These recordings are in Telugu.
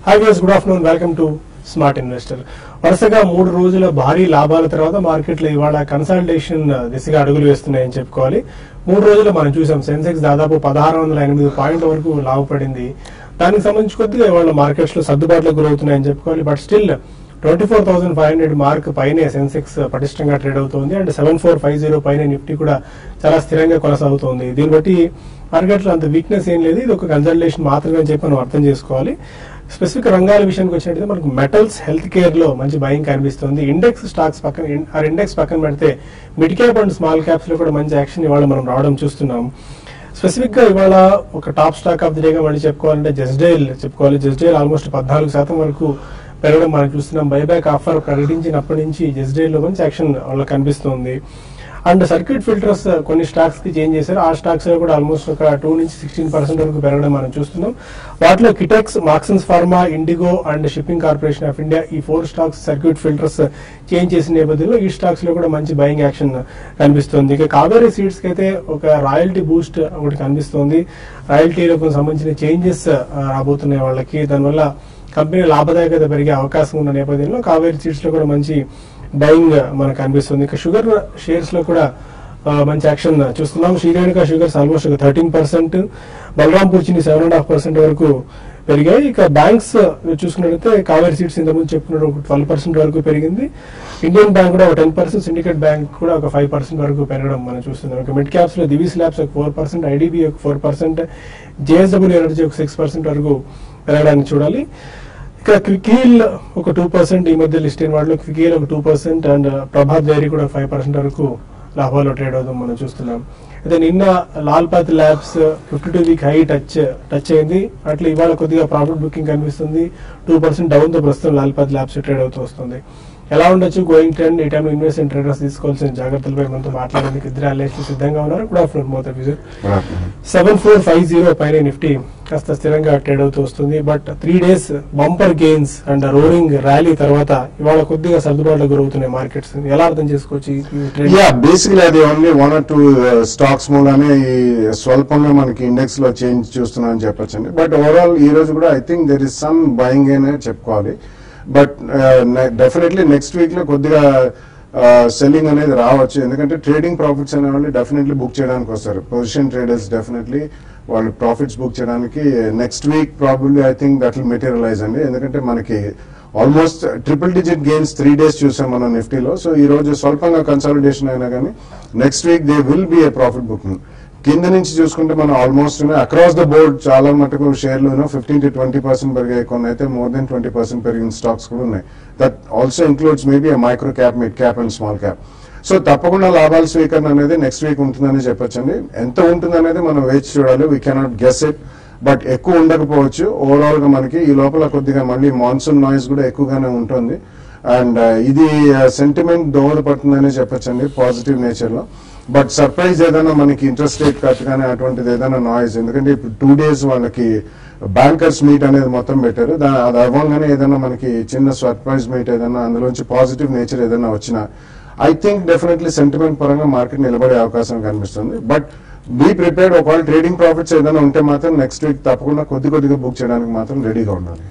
Hi views good afternoon welcome to smart investor వరుసగా మూడు రోజుల భారీ లాభాల తర్వాత మార్కెట్లో ఇవాళ కన్సల్టేషన్ దిశగా అడుగులు వేస్తున్నాయని చెప్పుకోవాలి మూడు రోజులు మనం చూసాం సెన్సెక్స్ దాదాపు పదహారు వందల ఎనిమిది పాయింట్ల వరకు లాభపడింది దానికి సంబంధించి కొద్దిగా ఇవాళ మార్కెట్స్ లో సర్దుబాట్లు గురవుతున్నాయని చెప్పుకోవాలి but still twenty four thousand five hundred mark పైనే సెన్సెక్స్ పటిష్టంగా ట్రేడ్ అవుతుంది and seven four five zero పైన నిఫ్టీ కూడా చాలా స్థిరంగా కొనసాగుతోంది దీన్ని బట్టి మార్కెట్లో అంత వీక్నెస్ ఏం లేదు ఇది ఒక కన్సల్టేషన్ మాత్రమే అని చెప్పి మనం అర్థం చేసుకోవాలి స్పెసిఫిక్ రంగాల విషయానికి వచ్చినట్టయితే మనకు మెటల్స్ హెల్త్ కేర్ లో మంచి భయం కనిపిస్తుంది ఇండెక్స్ స్టాక్స్ పక్కన ఆ ఇండెక్స్ పక్కన పెడితే mid cap and small caps లో కూడా మంచి యాక్షన్ ఇవాళ మనం రావడం చూస్తున్నాం స్పెసిఫిక్ గా ఇవాళ ఒక టాప్ స్టాక్ ఆఫ్ ది డేగా మళ్ళీ చెప్పుకోవాలంటే జస్డైల్ చెప్పుకోవాలి జస్డైల్ ఆల్మోస్ట్ పద్నాలుగు శాతం వరకు పెరగడం మనం చూస్తున్నాం బైబ్యాక్ ఆఫర్ ప్రకటించినప్పటి నుంచి జస్డైల్ లో మంచి యాక్షన్ వాళ్ళకి కనిపిస్తుంది అండ్ సర్క్యూట్ ఫిల్టర్స్ కొన్ని స్టాక్స్ కి చేంజ్ చేశారు ఆ స్టాక్స్ లో కూడా ఆల్మోస్ట్ ఒక టూ నుంచి సిక్స్టీన్ పర్సెంట్ వరకు పెరగడం మనం చూస్తున్నాం వాటిలో Kitex Marksans pharma IndiGo and shipping corporation of India ఈ four stocks circuit filters change చేసిన నేపథ్యంలో ఈ స్టాక్స్ లో కూడా మంచి బయింగ్ యాక్షన్ కనిపిస్తుంది ఇక కావేరీ సీడ్స్ కి అయితే ఒక రాయల్టీ బూస్ట్ ఒకటి కనిపిస్తుంది రాయల్టీలకు సంబంధించిన చేంజెస్ రాబోతున్నాయి వాళ్ళకి దానివల్ల కంపెనీ లాభదాయకత పెరిగే అవకాశం ఉన్న నేపథ్యంలో కావేరీ సీడ్స్ లో కూడా మంచి బయింగ్ మనకు కనిపిస్తుంది ఇక షుగర్ షేర్స్ లో కూడా ఆ, మంచి యాక్షన్ చూస్తున్నాం శ్రీరేణుక షుగర్స్ ఆల్మోస్ట్ ఒక thirteen percent Balrampur Chini seven and half percent వరకు పెరిగాయి ఇక బ్యాంక్స్ చూసుకున్నట్లయితే కావేరీ సీట్స్ ఇంతకుముందు చెప్పుకున్నట్టు ఒక ట్వెల్వ్ పర్సెంట్ వరకు పెరిగింది ఇండియన్ బ్యాంక్ కూడా ఒక టెన్ పర్సెంట్ సిండికేట్ బ్యాంక్ కూడా ఒక ఫైవ్ పర్సెంట్ వరకు పెరగడం మనం చూస్తున్నాం ఇక మిడ్ క్యాప్స్ లో దివీస్ ల్యాబ్స్ ఒక ఫోర్ పర్సెంట్ ఐడిబి ఒక ఫోర్ పర్సెంట్ జేఎస్డబ్ల్యూ ఎనర్జీ ఒక సిక్స్ పర్సెంట్ వరకు పెరగడానికి చూడాలి ఇక క్వికీల్ ఒక టూ పర్సెంట్ ఈ మధ్య లిస్ట్ అయిన వాటిలో క్వికీల్ ఒక two percent and Prabhat dairy కూడా ఫైవ్ పర్సెంట్ వరకు లాభాలు ట్రేడ్ అవుతాం మనం చూస్తున్నాం అయితే నిన్న Lal Path labs fifty two week high touch touch అయింది అట్లా ఇవాళ కొద్దిగా ప్రాఫిట్ బుకింగ్ కనిపిస్తుంది టూ పర్సెంట్ డౌన్ తో ప్రస్తుతం లాల్ పాత్ ల్యాబ్స్ ట్రేడ్ అవుతూ వస్తుంది ఎలా ఉండొచ్చు గోయింగ్ ట్రెండ్ ఈ టైంలో ఇన్వెస్ట్ ట్రేడర్స్ తీసుకోవాల్సిన జాగ్రత్తలపై మనతో మాట్లాడడానికి ఇద్దరు అనలిస్టులు సిద్ధంగా ఉన్నారు గుడ్ ఆఫ్టర్నూన్ మోత Vijay seven four five zero పైన నిఫ్టీ కాస్త స్థిరంగా ట్రేడ్ అవుతూ వస్తుంది but three days bumper gains and rolling rally తర్వాత ఇవాళ కొద్దిగా సర్దుబాట్లు గురవుతున్నాయి మార్కెట్స్ ఎలా అర్థం చేసుకోవచ్చు ఈ- ఈ trend? యా బేసిక్లీ అది only one or two stocks మూలనే ఈ స్వల్పంగా మనకి ఇండెక్స్ లో చేంజ్ చూస్తున్నాం అని చెప్పొచ్చండి బట్ ఓవరాల్ ఈ రోజు కూడా I think there is some buying అనే చెప్పుకోవాలి బట్ డెఫినెట్లీ నెక్స్ట్ వీక్ లో కొద్దిగా సెల్లింగ్ అనేది రావచ్చు ఎందుకంటే ట్రేడింగ్ ప్రాఫిట్స్ అనే వాళ్ళు డెఫినెట్లీ బుక్ చేయడానికి వస్తారు పొజిషన్ ట్రేడర్స్ డెఫినెట్లీ వాళ్ళు ప్రాఫిట్స్ బుక్ చేయడానికి next week probably I think that will materialise అండి ఎందుకంటే మనకి almost triple digit gains three days చూసాం మనం నిఫ్టీలో సో ఈ రోజు స్వల్పంగా కన్సాలిడేషన్ అయినా కానీ next week they will be a profit booking కింద నుంచి చూసుకుంటే మనం ఆల్మోస్ట్ అక్రాస్ ద బోర్డ్ చాలా మటుకు షేర్లు ఫిఫ్టీన్ టు ట్వంటీ పర్సెంట్ పెరిగాయి కొన్ని అయితే మోర్ దెన్ ట్వంటీ పర్సెంట్ పెరిగిన స్టాక్స్ కూడా ఉన్నాయి that also includes maybe micro cap mid cap and small cap so తప్పకుండా లాభాల స్వీకరణ అనేది నెక్స్ట్ వీక్ ఉంటుందని చెప్పొచ్చండి ఎంత ఉంటుంది అనేది మనం వేచి చూడాలి we cannot guess it but ఎక్కువ ఉండకపోవచ్చు ఓవరాల్ గా మనకి ఈ లోపల కొద్దిగా మళ్ళీ మాన్సూన్ నాయిస్ కూడా ఎక్కువగానే ఉంటుంది అండ్ ఇది సెంటిమెంట్ దోహదపడుతుందని చెప్పొచ్చండి పాజిటివ్ నేచర్ లో బట్ సర్ప్రైజ్ ఏదైనా మనకి ఇంట్రెస్ట్ రేట్ కట్ కానీ అటువంటిది ఏదైనా నాయిస్ ఎందుకంటే ఇప్పుడు టూ డేస్ వాళ్ళకి బ్యాంకర్స్ మీట్ అనేది మొత్తం పెట్టారు దాని అది అవ్వగానే ఏదైనా మనకి చిన్న సర్ప్రైజ్ మీట్ ఏదైనా అందులోంచి పాజిటివ్ నేచర్ ఏదైనా వచ్చినా ఐ థింక్ డెఫినెట్లీ సెంటిమెంట్ పరంగా మార్కెట్ నిలబడే అవకాశం కనిపిస్తుంది బట్ బీ ప్రిపేర్డ్ ఒకవేళ ట్రేడింగ్ ప్రాఫిట్స్ ఏదైనా ఉంటే మాత్రం నెక్స్ట్ వీక్ తప్పకుండా కొద్ది కొద్దిగా బుక్ చేయడానికి మాత్రం రెడీగా ఉండాలి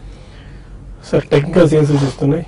సార్ టెక్నికల్ సేల్స్ చూస్తున్నాయి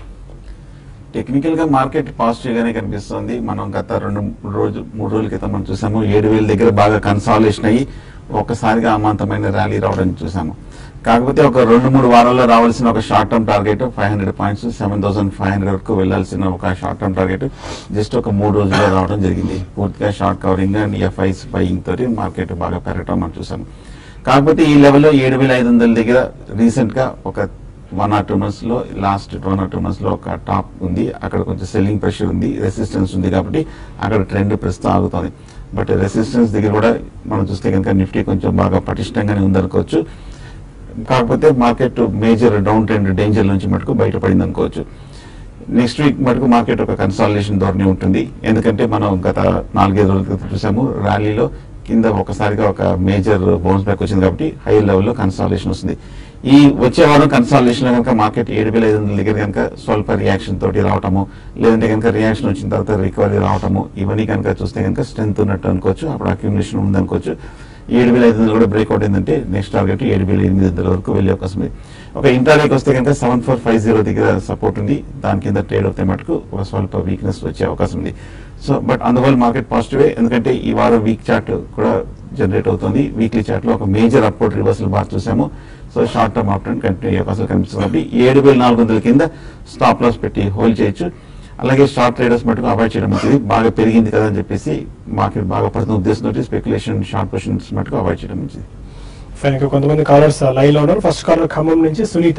టెక్నికల్ గా మార్కెట్ పాజిటివ్ గానే కనిపిస్తుంది మనం గత రెండు మూడు రోజు మూడు రోజుల క్రితం మనం చూసాము ఏడు వేల దగ్గర బాగా కన్సాలేషన్ అయ్యి ఒక్కసారిగా అమాంతమైన ర్యాలీ రావడం చూసాము కాకపోతే ఒక రెండు మూడు వారాల్లో రావాల్సిన ఒక short term target five hundred points seven thousand five hundred వరకు వెళ్లాల్సిన ఒక షార్ట్ టర్మ్ టార్గెట్ జస్ట్ ఒక మూడు రోజుల్లో రావడం జరిగింది పూర్తిగా short covering and FIs buying తోటి మార్కెట్ బాగా పెరగడం మనం చూసాము కాకపోతే ఈ లెవెల్లో ఏడు వేల ఐదు వందల దగ్గర రీసెంట్ గా ఒక వన్ ఆర్ టూ మంత్స్ లో last one or two months లో ఒక టాప్ ఉంది అక్కడ కొంచెం సెల్లింగ్ ప్రెషర్ ఉంది రెసిస్టెన్స్ ఉంది కాబట్టి అక్కడ ట్రెండ్ ప్రస్తుతం ఆగుతుంది బట్ రెసిస్టెన్స్ దగ్గర కూడా మనం చూస్తే కనుక నిఫ్టీ కొంచెం బాగా పటిష్టంగానే ఉందనుకోవచ్చు కాకపోతే market major down trend danger నుంచి మటుకు బయటపడింది అనుకోవచ్చు నెక్స్ట్ వీక్ మటుకు మార్కెట్ ఒక కన్సాలిడేషన్ ధోరణి ఉంటుంది ఎందుకంటే మనం గత నాలుగైదు రోజుల క్రితం చూసాము ర్యాలీలో కింద ఒకసారిగా ఒక మేజర్ బౌన్స్ బ్యాక్ వచ్చింది కాబట్టి హై లెవెల్లో కన్సాలిడేషన్ వస్తుంది ఈ వచ్చే వారం కన్సాలిడేషన్ కనుక మార్కెట్ ఏడు వేల ఐదు వందల దగ్గర కనుక స్వల్ప రియాక్షన్ తోటి రావటము లేదంటే కనుక రియాక్షన్ వచ్చిన తర్వాత రికవరీ రావటము ఇవన్నీ కనుక చూస్తే కనుక స్ట్రెంత్ ఉన్నట్టు అనుకోవచ్చు అప్పుడు అక్యుమిలేషన్ ఉందనుకోవచ్చు ఏడు వేల ఐదు వందలు కూడా బ్రేక్అవుట్ అయిందంటే నెక్స్ట్ టార్గెట్ ఏడు వేల ఎనిమిది వందల వరకు వెళ్ళే అవకాశం ఉంది ఒక ఇంటర్వ్యూకి వస్తే కనుక సెవెన్ ఫోర్ ఫైవ్ జీరో దగ్గర సపోర్ట్ ఉంది దాని కింద ట్రేడ్ అవుతే మటుకు ఒక స్వల్ప వీక్నెస్ వచ్చే అవకాశం ఉంది సో బట్ అందువల్ల మార్కెట్ పాజిటివే ఎందుకంటే ఈ వారం వీక్ చార్ట్ కూడా జనరేట్ అవుతుంది వీక్లీ చార్ట్ లో ఒక మేజర్ అప్వర్డ్ రివర్సల్ బాగా చూసాము so short term up trend continue అయ్యే అవకాశాలు కనిపిస్తుంది కాబట్టి ఏడు వేల నాలుగు వందల కింద స్టాప్ లాస్ పెట్టి హోల్డ్ చేయొచ్చు అలాగే షార్ట్ ట్రేడర్స్ మటుకు అవాయిడ్ చేయడం మంచిది బాగా పెరిగింది కదా అని చెప్పేసి మార్కెట్ బాగా పడుతున్న ఉద్దేశంతో స్పెక్యులేషన్ షార్ట్ పొజిషన్స్ మటుకు అవాయిడ్ చేయడం మంచిది ఫైన్ ఇంకా కొంతమంది కాలర్స్ లైవ్ లో ఉన్నారు ఫస్ట్ కాలర్ ఖమ్మం నుంచి సునీత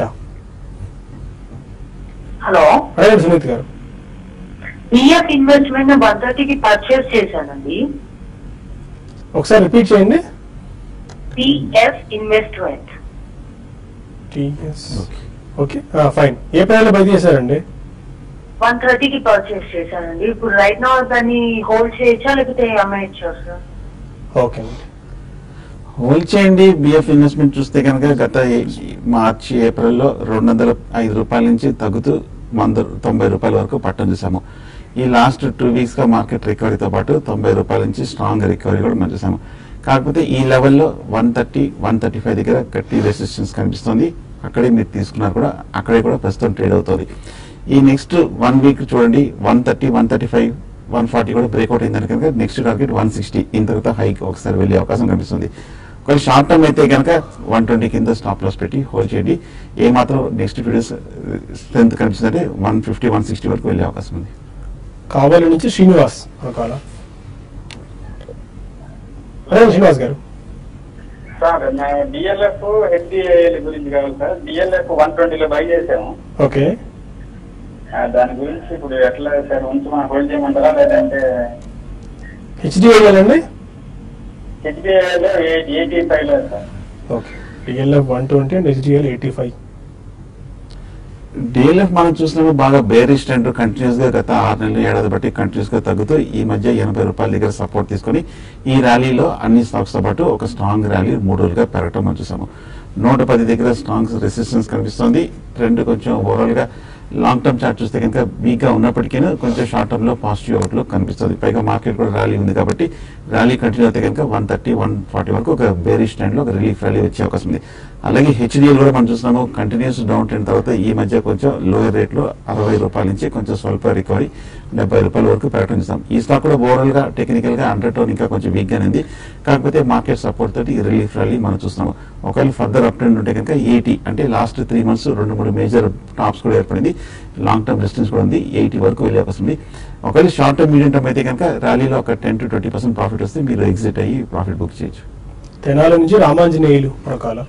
హలో అడగండి సునీత గారు పిఎఫ్ ఇన్వెస్ట్మెంట్ వన్ థర్టీకి పర్చేస్ చేశానండి ఒకసారి రిపీట్ చేయండి పిఎఫ్ ఇన్వెస్ట్మెంట్ టీఎస్ okay fine a price buy చేశారండి వన్ థర్టీకి పర్చేస్ చేశానండి ఇప్పుడు రైట్ నా దాన్ని హోల్డ్ చేయొచ్చా లేకపోతే అమ్మేయచ్చా సార్ ఓకే అండి హోల్డ్ చేయండి బిఎఫ్ ఇన్వెస్ట్మెంట్ చూస్తే కనుక గత ఏ- మార్చి ఏప్రిల్లో రెండు వందల ఐదు రూపాయల నుంచి తగ్గుతూ వంద తొంభై రూపాయల వరకు పట్టం చూసాము ఈ లాస్ట్ టూ వీక్స్ గా మార్కెట్ రికవరీతో పాటు తొంభై రూపాయల నుంచి స్ట్రాంగ్ రికవరీ కూడా మనం చూసాము కాకపోతే ఈ లెవెల్లో one thirty one thirty five దగ్గర గట్టి రెసిస్టెన్స్ కనిపిస్తుంది అక్కడే మీరు తీసుకున్నారు కూడా అక్కడే కూడా ప్రస్తుతం ట్రేడ్ అవుతుంది ఈ నెక్స్ట్ వన్ వీక్ చూడండి one thirty one thirty five one forty కూడా బ్రేక్అవుట్ అయిందని కనుక నెక్స్ట్ టార్గెట్ వన్ సిక్స్టీ ఇంత తర్వాత హైక్ ఒకసారి వెళ్ళే అవకాశం కనిపిస్తుంది ఒకవేళ షార్ట్ టర్మ్ అయితే కనుక వన్ ట్వంటీ కింద స్టాప్ లాస్ పెట్టి హోల్డ్ చేయండి ఏ మాత్రం నెక్స్ట్ వీడియోస్ స్ట్రెంత్ కనిపిస్తుందంటే వన్ ఫిఫ్టీ వన్ సిక్స్టీ వరకు వెళ్ళే అవకాశం ఉంది కావాలి నుంచి శ్రీనివాస్ ఒక కాలర్ అడగండి శ్రీనివాస్ గారు సార్ నా డిఎల్ఎఫ్ హెచ్డిఐఎల్ గురించి కావాలి సార్ డిఎల్ఎఫ్ వన్ ట్వంటీలో బై చేసాము ఓకే ఆ, దాని గురించి ఇప్పుడు ఎట్లా సార్ ఉంచమా హోల్డ్ చేయమంటారా లేదంటే హెచ్డిఐఎల్ అండి హెచ్డిఐఎల్ ఎయిటీ ఫైవ్ లో sir okay DLF one twenty and HDL eighty five DLF మనం చూసినప్పుడు బాగా బేరిష్ ట్రెండ్ కంటిన్యూస్ గా గత ఆరు నెలలు ఏడాది బట్టి కంటిన్యూస్ గా తగ్గుతూ ఈ మధ్య ఎనభై రూపాయల దగ్గర సపోర్ట్ తీసుకొని ఈ ర్యాలీలో అన్ని స్టాక్స్ తో పాటు ఒక స్ట్రాంగ్ ర్యాలీ మూడు రోజులుగా పెరగటం మనం చూసాము నూట పది దగ్గర స్ట్రాంగ్ రెసిస్టెన్స్ కనిపిస్తుంది ట్రెండ్ కొంచెం ఓవరాల్ గా లాంగ్ టర్మ్ చార్ట్ చూస్తే కనుక వీక్ గా ఉన్నప్పటికీ కొంచెం షార్ట్ టర్మ్ లో పాజిటివ్ అవుట్లుక్ కనిపిస్తుంది పైగా మార్కెట్ కూడా ర్యాలీ ఉంది కాబట్టి ర్యాలీ కంటిన్యూ అయితే కనుక వన్ థర్టీ వన్ ఫార్టీ వరకు ఒక బేరిష్ ట్రెండ్ లో ఒక రిలీఫ్ ర్యాలీ వచ్చే అవకాశం ఉంది అలాగే హెచ్డిఎల్ కూడా మనం చూస్తున్నాము కంటిన్యూస్ డౌన్ ట్రెండ్ తర్వాత ఈ మధ్య కొంచెం లోయర్ రేట్ లో అరవై రూపాయల నుంచి కొంచెం స్వల్ప రికవరీ డెబ్బై రూపాయల వరకు పెరగడం చూస్తాం ఈ స్టాక్ కూడా ఓవరాల్ గా టెక్నికల్ గా అండర్ టోన్ ఇంకా కొంచెం వీక్ గానే ఉంది కాకపోతే మార్కెట్ సపోర్ట్ తోటి రిలీఫ్ ర్యాలీ మనం చూస్తున్నాము ఒకవేళ ఫర్దర్ అప్ ట్రెండ్ ఉంటే కనుక ఎయిటీ అంటే లాస్ట్ త్రీ మంత్స్ రెండు మూడు మేజర్ టాప్స్ కూడా ఏర్పడింది లాంగ్ టర్మ్ డిస్టెన్స్ కూడా ఉంది ఎయిటీ వరకు వెళ్ళే అవకాశం ఉంది ఒకవేళ షార్ట్ టర్మ్ మీడియం టర్మ్ అయితే కనుక ర్యాలీలో ఒక ten to twenty percent profit వస్తే మీరు ఎగ్జిట్ అయ్యి ప్రాఫిట్ బుక్ చేయొచ్చు తెనాలి నుంచి రామాంజనేయులు ఒక కాలర్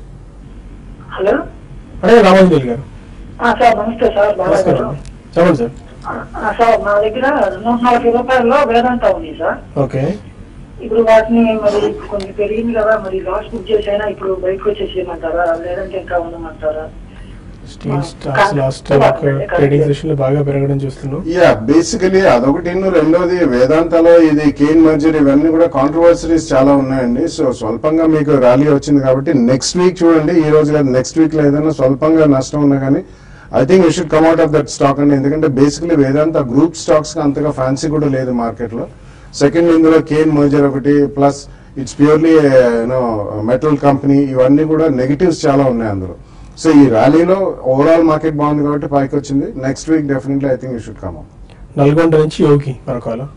హలో అడగండి రామాంజనేయులు గారు ఆ, సార్ నమస్తే సార్ నమస్కారం బాగా అండి. చెప్పండి సార్ ఆ, సార్ నా దగ్గర రెండు వందల నలభై రూపాయల్లో వేదాంత ఉంది సార్ ఓకే ఇప్పుడు వాటిని మరి కొంచెం పెరిగింది కదా మరి లాస్ బుక్ చేసైనా ఇప్పుడు బయటకు వచ్చేసేయమంటారా లేదంటే ఇంకా ఉండమంటారా స్టీల్ స్టాక్స్ లాస్ట్ ఒక ట్రేడింగ్ సెషన్ లో బాగా పెరగడం చూస్తున్నాం యా బేసికలీ అదొకటి రెండోది వేదాంతలో ఇది కేన్ మర్జర్ ఇవన్నీ కూడా కాంట్రవర్సరీస్ చాలా ఉన్నాయండి సో స్వల్పంగా మీకు ర్యాలీ వచ్చింది కాబట్టి నెక్స్ట్ వీక్ చూడండి ఈ రోజు కాదు నెక్స్ట్ వీక్ లో ఏదైనా స్వల్పంగా నష్టం ఉన్నా కానీ I think you should come out of that stock అండి ఎందుకంటే బేసికలీ వేదాంత గ్రూప్ స్టాక్స్ కి అంతగా ఫ్యాన్సీ కూడా లేదు మార్కెట్ లో సెకండ్ ఇందులో కేన్ మర్జర్ ఒకటి plus it's purely you know metal company ఇవన్నీ కూడా నెగిటివ్స్ చాలా ఉన్నాయి అందులో సో ఈ ర్యాలీలో ఓవరాల్ మార్కెట్ బాగుంది కాబట్టి పైకి వచ్చింది next week definitely I think you should come Nalgonda నుంచి యోగి మరొక కాలర్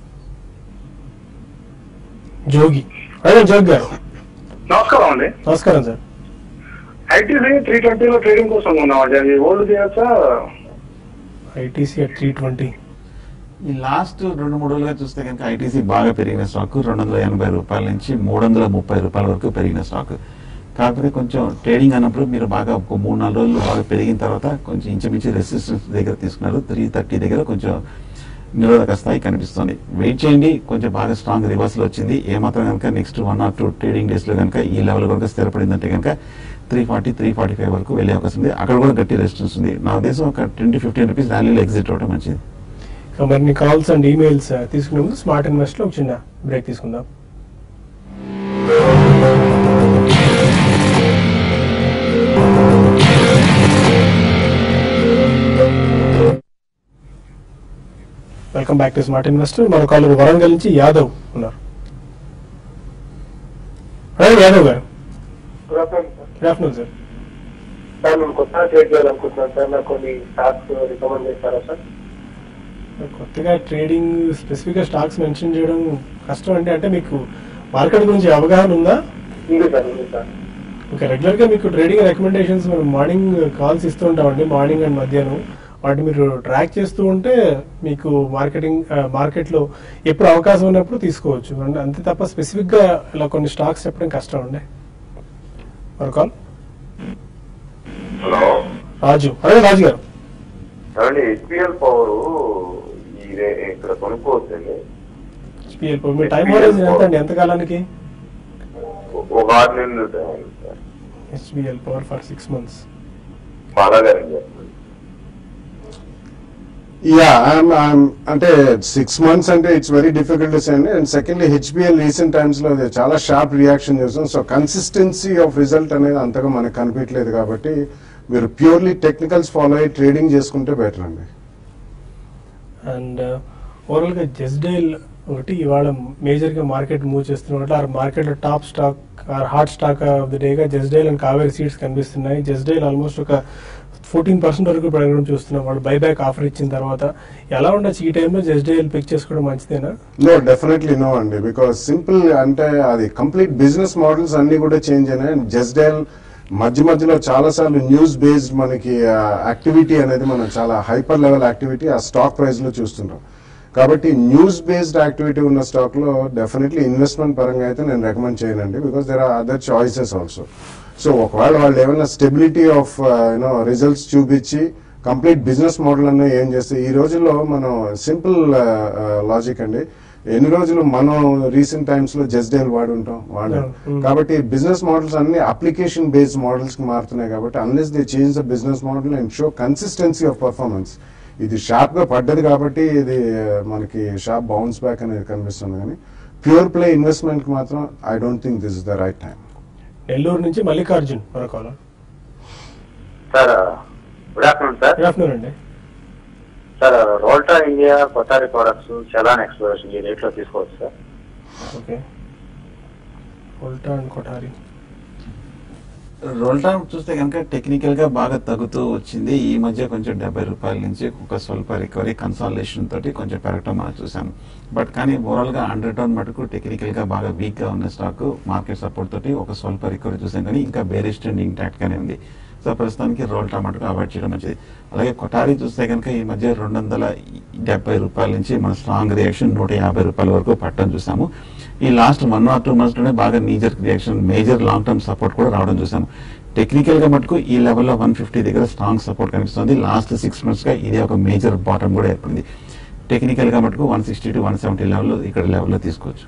జోగి అదే జోగి గారు నమస్కారం అండి నమస్కారం సార్ ఐటీసీ త్రీ ట్వంటీలో ట్రేడింగ్ కోసం ఉన్నామండి అది ఓల్డ్ చేయొచ్చా ఐటీసీ అట్ త్రీ ట్వంటీ ఈ లాస్ట్ రెండు మూడు రోజులుగా చూస్తే కనుక ఐటీసీ బాగా పెరిగిన స్టాక్ రెండు వందల ఎనభై రూపాయల నుంచి మూడు వందల ముప్పై రూపాయల వరకు పెరిగిన స్టాక్ కాకపోతే కొంచెం ట్రేడింగ్ అన్నప్పుడు మీరు బాగా ఒక మూడు నాలుగు రోజులు బాగా పెరిగిన తర్వాత కొంచెం ఇంచుమించు రెసిస్టెన్స్ దగ్గర తీసుకున్నారు త్రీ థర్టీ దగ్గర కొంచెం నిరోధక స్థాయి కనిపిస్తుంది వెయిట్ చేయండి కొంచెం బాగా స్ట్రాంగ్ రివర్సల్ వచ్చింది ఏమాత్రం కనుక next one or two trading days లో కనుక ఈ లెవెల్ కనుక స్థిరపడిందంటే కనుక three forty three forty five వరకు వెళ్ళే అవకాశం ఉంది అక్కడ కూడా గట్టి రెసిస్టెన్స్ ఉంది నా ఉద్దేశం ఒక ట్వంటీ ఫిఫ్టీన్ రూపీస్ ర్యాలీలో ఎగ్జిట్ అవడం మంచిది ఇక మరిన్ని కాల్స్ అండ్ ఈమెయిల్స్ తీసుకునే ముందు స్మార్ట్ ఇన్వెస్ట్ లో ఒక చిన్న బ్రేక్ తీసుకుందాం welcome back to smart investor మన కాలర్ వరంగల్ నుంచి యాదవ్ ఉన్నారు రవి యాదవ్ గారు good afternoon sir good afternoon sir sir నేను కొత్తగా ట్రేడ్ చేయాలనుకుంటున్నాను సార్ నాకు కొన్ని స్టాక్స్ రికమెండ్ చేస్తారా సార్ కొత్తగా ట్రేడింగ్ స్పెసిఫిక్ గా స్టాక్స్ మెన్షన్ చేయడం కష్టం అంటే అంటే మీకు మార్కెట్ గురించి అవగాహన ఉందా ఉంది సార్ ఉంది సార్ ఓకే రెగ్యులర్ గా మీకు ట్రేడింగ్ రికమెండేషన్స్ మనం మార్నింగ్ కాల్స్ ఇస్తూ ఉంటామండి మార్నింగ్ అండ్ మధ్యాహ్నం వాటిని మీరు ట్రాక్ చేస్తూ ఉంటే మీకు మార్కెటింగ్ మార్కెట్ లో ఎప్పుడు అవకాశం ఉన్నప్పుడు తీసుకోవచ్చు అండ్ అంతే తప్ప స్పెసిఫిక్ గా ఇలా కొన్ని స్టాక్స్ చెప్పడం కష్టం అండి మరో కాల్ హలో రాజు అదే రాజు గారు ఏమండి హెచ్పిఎల్ పవర్ ఇదే ఇక్కడ కొనుక్కోవచ్చండి HPL మీ టైం హోరైజన్ ఎంత అండి ఎంత కాలానికి ఒక ఆరు నెలలు ఉంటాయండి sir HBL power for six months బాలాగారండి యా అంటే సిక్స్ మంత్స్ అంటే ఇట్స్ వెరీ డిఫికల్ట్ అండి and secondly HBL recent times లో అది చాలా షార్ప్ రియాక్షన్ చూసాం సో కన్సిస్టెన్సీ ఆఫ్ రిజల్ట్ అనేది అంతగా మనకు కనిపించలేదు కాబట్టి మీరు ప్యూర్లీ టెక్నికల్స్ ఫాలో అయ్యి ట్రేడింగ్ చేసుకుంటే బెటర్ అండి అండ్ ఓవరాల్ గా జస్డైల్ ఒకటి ఇవాళ మేజర్ గా మార్కెట్ మూవ్ చేస్తున్నట్లు ఆ మార్కెట్ లో top stock or hot stock of the day గా జస్డైల్ అండ్ కావేరీ సీట్స్ కనిపిస్తున్నాయి జస్డైల్ ఆల్మోస్ట్ ఒక ఫోర్టీన్ పర్సెంట్ వరకు పెరగడం చూస్తున్నాం వాళ్ళు బైబ్యాక్ ఆఫర్ ఇచ్చిన తర్వాత ఎలా ఉండొచ్చు ఈ టైంలో జస్డైల్ పిక్ చేసుకోవడం మంచిదేనా నో డెఫినెట్లీ నో అండి బికాస్ సింపుల్ అంటే అది కంప్లీట్ బిజినెస్ మోడల్స్ అన్ని కూడా చేంజ్ అయినాయి అండ్ జస్డైల్ మధ్య మధ్యలో చాలా సార్లు న్యూస్ బేస్డ్ మనకి యాక్టివిటీ అనేది మనం చాలా హైపర్ లెవెల్ యాక్టివిటీ ఆ స్టాక్ ప్రైస్ లో చూస్తుంటాం కాబట్టి న్యూస్ బేస్డ్ యాక్టివిటీ ఉన్న స్టాక్ లో డెఫినెట్లీ ఇన్వెస్ట్మెంట్ పరంగా అయితే నేను రికమెండ్ చేయనండి because there are other choices also so ఒకవేళ వాళ్ళు ఏమైనా స్టెబిలిటీ ఆఫ్ యూనో రిజల్ట్స్ చూపించి కంప్లీట్ బిజినెస్ మోడల్ అన్న ఏం చేస్తే ఈ రోజుల్లో మనం సింపుల్ లాజిక్ అండి ఎన్ని రోజులు మనం రీసెంట్ టైమ్స్ లో జస్డేల్ వాడి ఉంటాం వాడాం Hmm. కాబట్టి బిజినెస్ మోడల్స్ అన్ని అప్లికేషన్ బేస్డ్ మోడల్స్ కి మారుతున్నాయి కాబట్టి unless they change the business model and show consistency of performance ఇది షార్ప్ గా పడ్డది కాబట్టి ఇది uh, మనకి షార్ప్ బౌన్స్ బ్యాక్ అనేది కనిపిస్తుంది కానీ ప్యూర్ ప్లే ఇన్వెస్ట్మెంట్ కి మాత్రం I don't think this is the right time Nellore నుంచి మల్లికార్జున్ మరో call sir good afternoon sir good afternoon అండి sir Rolta India Kothari products చలాన్ ఎక్స్ప్లోరేషన్ ఈ రేట్లో తీసుకోవచ్చు sir okay Rolta and Kothari Rolta చూస్తే కనుక టెక్నికల్ గా బాగా తగ్గుతూ వచ్చింది ఈ మధ్య కొంచెం డెబ్బై రూపాయల నుంచి ఒక స్వల్ప రికవరీ కన్సాలేషన్ తోటి కొంచెం పెరగటం మనం చూసాము బట్ కానీ ఓవరాల్ గా హండ్రెడ్ టౌన్ మటుకు టెక్నికల్ గా బాగా వీక్ గా ఉన్న స్టాక్ మార్కెట్ సపోర్ట్ తోటి ఒక స్వల్ప రికవరీ చూసాం కానీ ఇంకా బేరిష్ ట్రెండ్ ఇంటాక్ట్ గానే ఉంది సో ప్రస్తుతానికి రోల్ టా మటుకు అవాయిడ్ చేయడం మంచిది అలాగే కొటారి చూస్తే కనుక ఈ మధ్య రెండు వందల డెబ్బై రూపాయల నుంచి మన స్ట్రాంగ్ రియాక్షన్ నూట యాభై రూపాయల వరకు పట్టడం చూసాము ఈ last one or two months లోనే బాగా major reaction major long term support కూడా రావడం చూసాము టెక్నికల్ గా మటుకు ఈ లెవెల్లో వన్ ఫిఫ్టీ దగ్గర స్ట్రాంగ్ సపోర్ట్ కనిపిస్తుంది లాస్ట్ సిక్స్ మంత్స్ గా ఇది ఒక మేజర్ బాటం కూడా ఏర్పడింది టెక్నికల్ గా మటుకు one sixty to one seventy level ఇక్కడ లెవెల్లో తీసుకోవచ్చు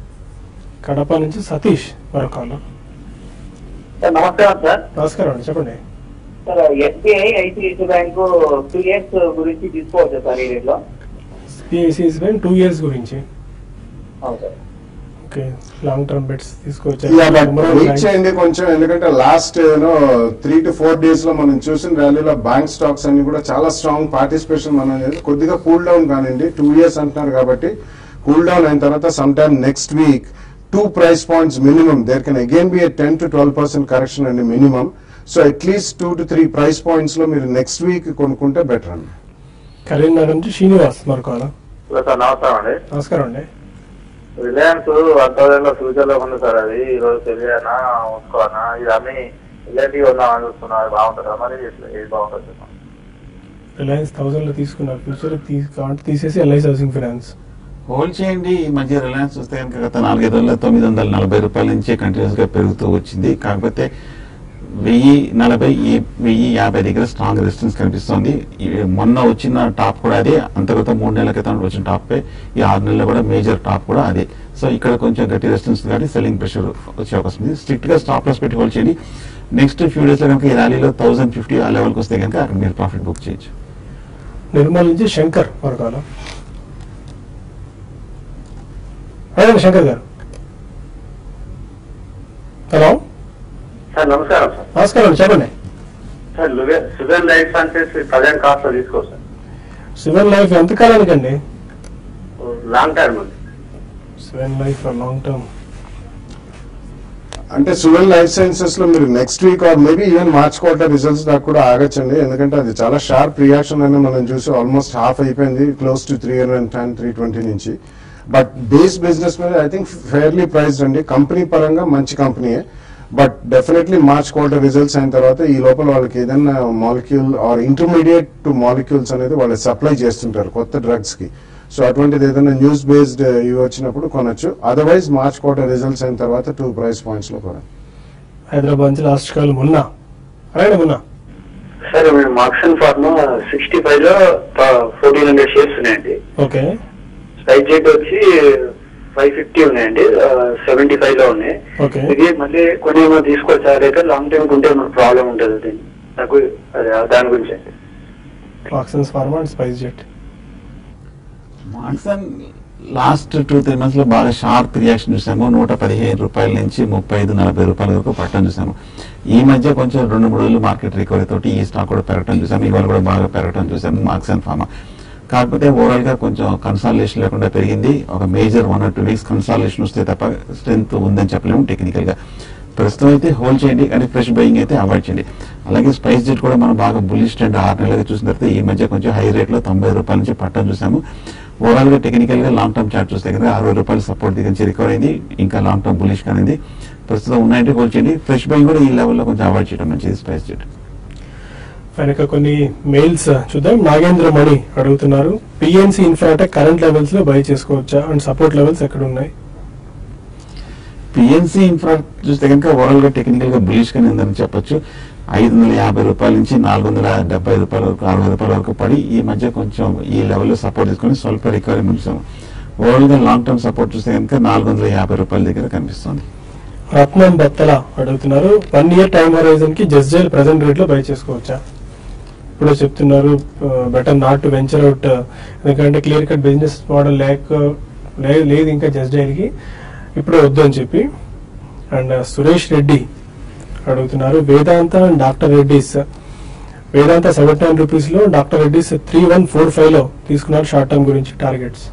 కడప నుంచి సతీష్ మరో కాల్ సార్ నమస్కారం సార్ నమస్కారం అండి చెప్పండి sir SBI ICIC bank two years గురించి తీసుకోవచ్చు సార్ ఈ రేట్లో సిఐసిఎస్ బ్యాంక్ టూ ఇయర్స్ గురించి అవును sir okay long term bets తీసుకోవచ్చు యా బట్ వెయిట్ చేయండి కొంచెం ఎందుకంటే last you know three to four days లో మనం చూసిన ర్యాలీలో బ్యాంక్ స్టాక్స్ అన్ని కూడా చాలా స్ట్రాంగ్ పార్టిసిపేషన్ మనం చేసి కొద్దిగా కూల్ డౌన్ కానివ్వండి టూ ఇయర్స్ అంటున్నారు కాబట్టి కూల్ డౌన్ అయిన తర్వాత some time next week two price points minimum there can again be ten to twelve percent correction అండి minimum so at least two to three price points లో మీరు నెక్స్ట్ వీక్ కొనుక్కుంటే బెటర్ అండి కరీంనగర్ నుంచి శ్రీనివాస్ మరో కాల్ హలో సార్ నమస్కారం అండి నమస్కారం అండి రిలయన్స్ వన్ థౌసండ్ లో ఫ్యూచర్ లో ఉంది సార్ అది ఈ రోజు తెలియనా ఉంచుకోనా ఇది అన్ని ఇలాంటివి ఉందామని చూస్తున్నా అది బాగుంటుందా మరి ఇది బాగుంటుంది చెప్పండి. రిలయన్స్ థౌసండ్ లో తీసుకున్నారు ఫ్యూచర్ కావాలంటే తీసేసి ఎల్ఐసి హౌసింగ్ ఫైనాన్స్ హోల్డ్ చేయండి ఈ మధ్య రిలయన్స్ చూస్తే కనుక గత నాలుగైదు రోజుల్లో తొమ్మిది వందల నలభై రూపాయల నుంచి కంటిన్యూస్ గా పెరుగుతూ వచ్చింది కాకపోతే వెయ్యి నలభై ఈ వెయ్యి యాభై దగ్గర స్ట్రాంగ్ రెసిస్టెన్స్ కనిపిస్తోంది ఈ మొన్న వచ్చిన టాప్ కూడా అదే అంతర్గత మూడు నెలల క్రితం వచ్చిన టాప్ ఈ ఆరు నెలల కూడా మేజర్ టాప్ కూడా అదే సో ఇక్కడ కొంచెం గట్టి రెసిస్టెన్స్ కానీ సెల్లింగ్ ప్రెషర్ వచ్చే అవకాశం ఉంది స్ట్రిక్ట్ గా స్టాప్ లాస్ పెట్టి హోల్డ్ చేయండి నెక్స్ట్ ఫ్యూ డేస్ లో కనుక ఈ ర్యాలీలో థౌసండ్ ఫిఫ్టీ ఆ లెవెల్కి వస్తే కనుక అక్కడ మీరు ప్రాఫిట్ బుక్ చేయొచ్చు నిర్మల్ నుంచి శంకర్ మరో కాల్ అదే శంకర్ గారు హలో సార్ నమస్కారం సార్ నమస్కారం అండి చెప్పండి sir sugar life sciences present cost లో తీసుకోవచ్చు సార్ సివెన్ లైఫ్ ఎంత కాలానికండి లాంగ్ టర్మ్ ఉంది సివెన్ లైఫ్ లాంగ్ టర్మ్ అంటే సువెల్ లైఫ్ సైన్సెస్ లో మీరు next week or maybe even March quarter results దాకా కూడా ఆగచ్చండి ఎందుకంటే అది చాలా షార్ప్ రియాక్షన్ అని మనం చూసి ఆల్మోస్ట్ హాఫ్ అయిపోయింది close to three hundred ten three twenty నుంచి బట్ బేస్ బిజినెస్ మీద ఐ థింక్ ఫెయిర్లీ ప్రైస్డ్ అండి కంపెనీ పరంగా మంచి కంపెనీయే but definitely March quarter results అయిన తర్వాత ఈ లోపల వాళ్ళకి ఏదైనా molecule or intermediate to molecules అనేది వాళ్ళు సప్లై చేస్తుంటారు కొత్త డ్రగ్స్ కి సో అటువంటిది ఏదైనా న్యూస్ బేస్డ్ ఇవి వచ్చినప్పుడు కొనొచ్చు అదర్వైజ్ మార్చ్ క్వార్టర్ రిజల్ట్స్ అయిన తర్వాత టూ ప్రైస్ పాయింట్స్ లో కొనండి హైదరాబాద్ నుంచి లాస్ట్ కాల్ మొన్న అలాగే మొన్న సార్ మేము మార్క్సన్ ఫార్మా సిక్స్టీ ఫైవ్ లో ఫోర్టీన్ హండ్రెడ్ షేర్స్ ఉన్నాయండి ఓకే స్పైక్ జెట్ వచ్చి ఫైవ్ ఫిఫ్టీ ఉన్నాయండి సెవెంటీ ఫైవ్ లో ఉన్నాయి ఓకే ఇది మళ్ళీ కొన్ని ఏమో తీసుకోవచ్చా లేక లాంగ్ టైం ఉంటే మనకు ప్రాబ్లం ఉంటుంది అది నాకు అదే దాని గురించి అండి ఆక్సిజన్స్ ఫార్మా అండ్ స్పైస్ జెట్ మాన్సన్ లాస్ట్ టూ త్రీ మంత్స్ లో బాగా షార్ప్ రియాక్షన్ చూసాము నూట పదిహేను రూపాయల నుంచి ముప్పై ఐదు నలభై రూపాయల వరకు పట్టడం చూసాము ఈ మధ్య కొంచెం రెండు మూడు రోజులు మార్కెట్ రికవరీ తోటి ఈ స్టాక్ కూడా పెరగడం చూసాము ఇవాళ కూడా బాగా పెరగడం చూసాము మార్క్స్ అండ్ ఫార్మా కాకపోతే ఓవరాల్ గా కొంచెం కన్సాలేషన్ లేకుండా పెరిగింది ఒక major one or two weeks consolidation వస్తే తప్ప స్ట్రెంత్ ఉందని చెప్పలేము టెక్నికల్ గా ప్రస్తుతం అయితే హోల్డ్ చేయండి కానీ ఫ్రెష్ బయింగ్ అయితే అవాయిడ్ చేయండి అలాగే స్పైస్ జెట్ కూడా మనం బాగా బుల్లిష్ ట్రెండ్ ఆరు నెలలుగా చూసిన తర్వాత ఈ మధ్య కొంచెం హై రేట్ లో తొంభై రూపాయల నుంచి పట్టడం చూసాము ఓవరాల్ గా టెక్నికల్ గా లాంగ్ టర్మ్ చార్ట్ చూస్తే కనుక అరవై రూపాయలు సపోర్ట్ దగ్గర నుంచి రికవర్ అయింది ఇంకా లాంగ్ టర్మ్ బుల్లిష్ కానింది ప్రస్తుతం ఉన్నాయంటే హోల్డ్ చేయండి ఫ్రెష్ బయింగ్ కూడా ఈ లెవెల్లో కొంచెం అవాయిడ్ చేయడం మంచిది స్పైస్ జెట్ వెనక కొన్ని మెయిల్స్ చూద్దాం నాగేంద్ర మణి అడుగుతున్నారు పిఎన్సి ఇన్ఫ్రాటెక్ కరెంట్ లెవెల్స్ లో బై చేసుకోవచ్చా అండ్ సపోర్ట్ లెవెల్స్ ఎక్కడ ఉన్నాయి పిఎన్సీ ఇన్ఫ్రా చూస్తే కనుక ఓవరాల్ గా టెక్నికల్ గా బులిష్ గానే ఉందని చెప్పొచ్చు ఐదు వందల యాభై రూపాయల నుంచి నాలుగు వందల డెబ్బై రూపాయల వరకు అరవై రూపాయల వరకు పడి ఈ మధ్య కొంచెం ఈ లెవెల్లో సపోర్ట్ తీసుకొని స్వల్ప రికవరీ ముంచాము ఓవరాల్ గా లాంగ్ టర్మ్ సపోర్ట్ చూస్తే కనుక నాలుగు వందల యాభై రూపాయల దగ్గర కనిపిస్తుంది రత్నం బత్తల అడుగుతున్నారు వన్ ఇయర్ టైం హోరైజన్ కి జస్ట్ జైల్ ప్రెసెంట్ రేట్ లో బై చేసుకోవచ్చా ఇప్పుడు చెప్తున్నారు better not to venture out ఎందుకంటే క్లియర్ కట్ బిజినెస్ మోడల్ లేక లే- లేదు ఇంకా జస్ట్ జైల్ కి ఇప్పుడు వద్దు అని చెప్పి అండ్ సురేష్ రెడ్డి అడుగుతున్నారు Vedanta and doctor Reddy's Vedanta seventy nine rupees లో doctor Reddy's three one four five లో తీసుకున్నారు షార్ట్ టర్మ్ గురించి టార్గెట్స్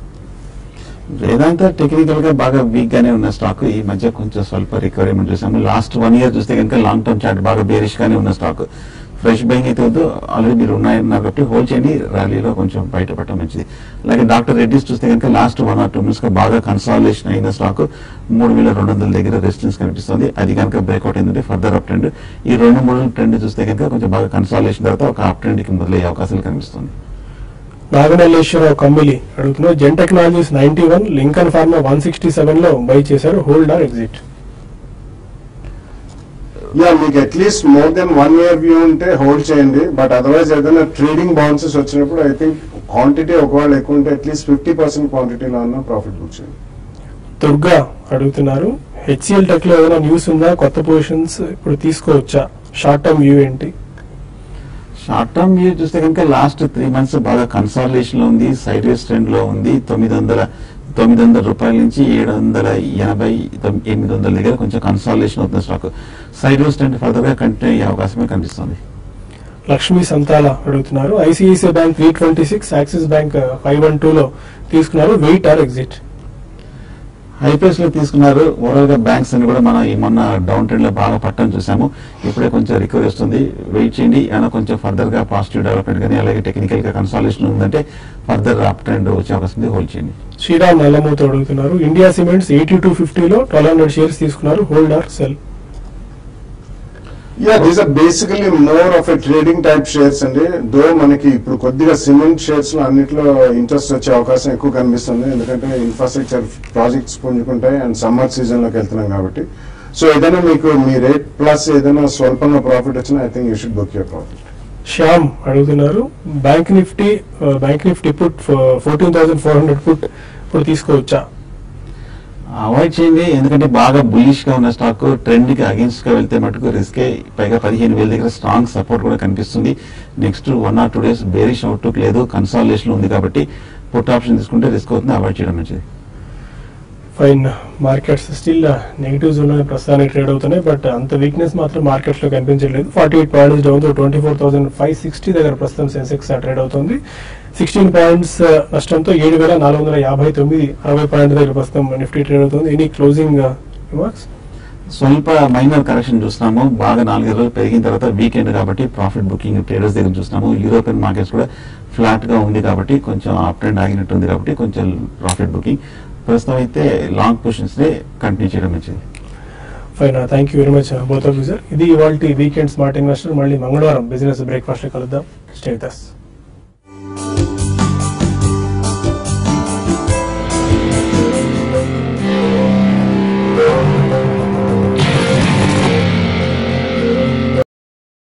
వేదాంత టెక్నికల్ గా బాగా వీక్ గానే ఉన్న స్టాక్ ఈ మధ్య కొంచెం స్వల్ప రికవరీ మనం చూసాము లాస్ట్ వన్ ఇయర్ చూస్తే కనుక లాంగ్ టర్మ్ చార్ట్ బాగా బేరిష్ గానే ఉన్న స్టాక్ ఫ్రెష్ బయింగ్ అయితే వద్దు ఆల్రెడీ మీరు ఉన్నాయన్నారు కాబట్టి హోల్డ్ చేయండి ర్యాలీలో కొంచెం బయటపడటం మంచిది అలాగే డాక్టర్ రెడ్డిస్ చూస్తే కనుక last one or two minutes గా బాగా కన్సాలేషన్ అయిన స్టాక్ మూడు వేల రెండు వందల దగ్గర రెసిస్టెన్స్ కనిపిస్తుంది అది కనుక బ్రేక్అవుట్ అయిందంటే ఫర్దర్ అప్ ట్రెండ్ ఈ రెండు మూడు ట్రెండ్ చూస్తే కనుక కొంచెం బాగా కన్సాలేషన్ తర్వాత ఒక అప్ ట్రెండ్ కి మొదలయ్యే అవకాశాలు కనిపిస్తుంది నాగమల్లేశ్వరరావు కమ్మిలి అడుగుతున్నారు Zen technologies ninety one Lincoln pharma one sixty seven లో బై చేశారు హోల్డ్ ఆర్ ఎగ్జిట్ యా మీకు at least more than one year view ఉంటే హోల్డ్ చేయండి బట్ అదర్వైజ్ ఏదైనా ట్రేడింగ్ బౌన్సెస్ వచ్చినప్పుడు ఐ థింక్ క్వాంటిటీ ఒకవేళ ఎక్కువ ఉంటే అట్లీస్ట్ ఫిఫ్టీ పర్సెంట్ క్వాంటిటీలో ఉన్న ప్రాఫిట్ బుక్ చేయండి దుర్గా అడుగుతున్నారు హెచ్సిఎల్ టెక్ లో ఏదైనా న్యూస్ ఉందా కొత్త పొజిషన్స్ ఇప్పుడు తీసుకోవచ్చా షార్ట్ టర్మ్ వ్యూ ఏంటి షార్ట్ టర్మ్ వ్యూ చూస్తే కనుక లాస్ట్ త్రీ మంత్స్ బాగా కన్సాలిడేషన్ లో ఉంది సైడ్ వేస్ ట్రెండ్ లో ఉంది తొమ్మిది వందల తొమ్మిది వందల రూపాయల నుంచి ఏడు వందల ఎనభై తొమ్- ఎనిమిది వందల దగ్గర కొంచెం కన్సాలిడేషన్ అవుతుంది stock sideways trend further గా కంటిన్యూ అయ్యే అవకాశమే కనిపిస్తుంది లక్ష్మీ సంతాల అడుగుతున్నారు ICICI bank three twenty six Axis bank five one two లో తీసుకున్నారు వెయిట్ ఆర్ ఎగ్జిట్ హైపేస్ లో తీసుకున్నారు ఓవరాల్ గా బ్యాంక్స్ అని కూడా మనం ఈ మొన్న డౌన్ ట్రెండ్ లో బాగా పట్టడం చూసాము ఇప్పుడే కొంచెం రికవరీ వస్తుంది వెయిట్ చేయండి ఏమైనా కొంచెం ఫర్దర్ గా పాజిటివ్ డెవలప్మెంట్ కానీ అలాగే టెక్నికల్ గా కన్సాలేషన్ ఉందంటే ఫర్దర్ అప్ ట్రెండ్ వచ్చే అవకాశం ఉంది హోల్డ్ చేయండి శ్రీరామ్ నల్లమూత అడుగుతున్నారు ఇండియా సిమెంట్స్ ఎయిటీ టూ ఫిఫ్టీలో ట్వెల్వ్ హండ్రెడ్ షేర్స్ తీసుకున్నారు hold or sell yeah these are basically more of a trading type shares అండి దో మనకి ఇప్పుడు కొద్దిగా సిమెంట్ షేర్స్ లో అన్నిట్లో ఇంట్రెస్ట్ వచ్చే అవకాశం ఎక్కువ కనిపిస్తుంది ఎందుకంటే ఇన్ఫ్రాస్ట్రక్చర్ ప్రాజెక్ట్స్ పుంజుకుంటాయి అండ్ సమ్మర్ సీజన్ లోకి వెళ్తున్నాం కాబట్టి సో ఏదైనా మీకు మీ రేట్ ప్లస్ ఏదైనా స్వల్పంగా ప్రాఫిట్ వచ్చినా I think you should book your profit Shyam అడుగుతున్నారు bank Nifty bank Nifty put fourteen thousand four hundred put ఇప్పుడు తీసుకోవచ్చా అవాయిడ్ చేయండి ఎందుకంటే బాగా బులిష్ గా ఉన్న స్టాక్ ట్రెండ్ కి అగేన్స్ట్ గా వెళ్తే మటుకు రిస్కే పైగా పదిహేను వేల దగ్గర స్ట్రాంగ్ సపోర్ట్ కూడా కనిపిస్తుంది next one or two days bearish outlook లేదు కన్సాలేషన్ ఉంది కాబట్టి పుట్ ఆప్షన్ తీసుకుంటే రిస్క్ అవుతుంది అవాయిడ్ చేయడం మంచిది ఫైన్ మార్కెట్స్ స్టిల్ నెగిటివ్స్ ఉన్నాయి ప్రస్తుతానికి ట్రేడ్ అవుతున్నాయి బట్ అంత వీక్నెస్ మాత్రం మార్కెట్స్ లో కనిపించట్లేదు ఫార్టీ ఎయిట్ పాయింట్స్ డౌన్ తో twenty four thousand five sixty దగ్గర ప్రస్తుతం సెన్సెక్స్ ట్రేడ్ అవుతుంది సిక్స్టీన్ పాయింట్స్ నష్టంతో ఏడు వేల నాలుగు వందల యాభై తొమ్మిది అరవై పాయింట్ దగ్గర ప్రస్తుతం నిఫ్టీ ట్రేడ్ అవుతుంది ఎనీ క్లోజింగ్ రిమార్క్స్ స్వల్ప మైనర్ కరెక్షన్ చూస్తున్నాము బాగా నాలుగైదు రోజులు పెరిగిన తర్వాత వీకెండ్ కాబట్టి ప్రాఫిట్ బుకింగ్ ట్రేడర్స్ దగ్గర చూస్తున్నాము యూరోపియన్ మార్కెట్స్ కూడా ఫ్లాట్ గా ఉంది కాబట్టి కొంచెం అప్ ట్రెండ్ ఆగినట్టు ఉంది కాబట్టి కొంచెం ప్రాఫిట్ బుకింగ్ ప్రస్తుతం అయితే లాంగ్ పొజిషన్స్ నే కంటిన్యూ చేయడం మంచిది fine thank you very much both of sir ఇది ఇవాళ వీకెండ్ స్మార్ట్ ఇన్వెస్టర్ మళ్ళీ మంగళవారం బిజినెస్ బ్రేక్ఫాస్ట్ కలుద్దాం స్టే విత్ us.